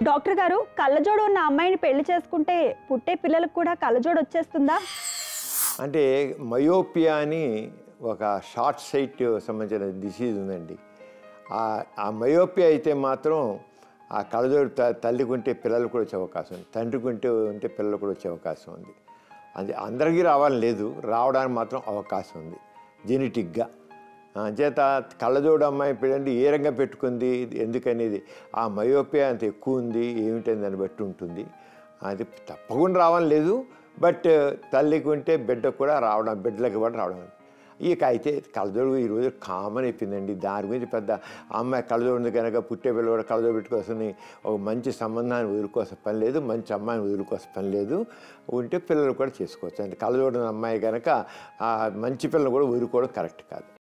doctor గారు కళ్ళజోడు ఉన్న అమ్మాయిని పెళ్లి చేసుకుంటే పుట్టే పిల్లలకు కూడా కళ్ళజోడు వచ్చేస్తుందా అంటే మయోపియా అని ఒక షార్ట్ సైట్ సంబంధించిన డిసీజ్ ఉందండి ఆ- ఆ మయోపియా అయితే మాత్రం ఆ కళ్ళజోడు త తల్లికి ఉంటే పిల్లలు కూడా వచ్చే అవకాశం ఉంది తండ్రికి ఉంటే ఉంటే పిల్లలు కూడా వచ్చే అవకాశం ఉంది అది అందరికీ రావాలని లేదు రావడానికి మాత్రం అవకాశం ఉంది జెనెటిక్గా చేత కళ్ళజోడు అమ్మాయి పెళ్ళండి ఏ రంగా పెట్టుకుంది ఎందుకనేది ఆ మయోపియా అంత ఎక్కువ ఉంది ఏమిటని దాన్ని బట్టి ఉంటుంది అది తప్పకుండా రావడం లేదు బట్ తల్లికి ఉంటే బిడ్డ కూడా రావడం బిడ్డలకి కూడా రావడం ఇక అయితే కళ్ళజోడు ఈరోజు కామన్ అయిపోయిందండి దాని గురించి పెద్ద అమ్మాయి కళ్ళజోడు ఉంది కనుక పుట్టే పిల్ల కూడా కళ్ళజోడు పెట్టుకోవాల్సిన ఒక మంచి సంబంధాన్ని వదులుకోవాల్సిన పని లేదు మంచి అమ్మాయిని వదులుకోవాల్సిన పని లేదు ఉంటే పిల్లలు కూడా చేసుకోవచ్చు అంటే కళ్ళజోడు ఉన్న అమ్మాయి కనుక ఆ మంచి పిల్లలు కూడా వదులుకోవడం కరెక్ట్ కాదు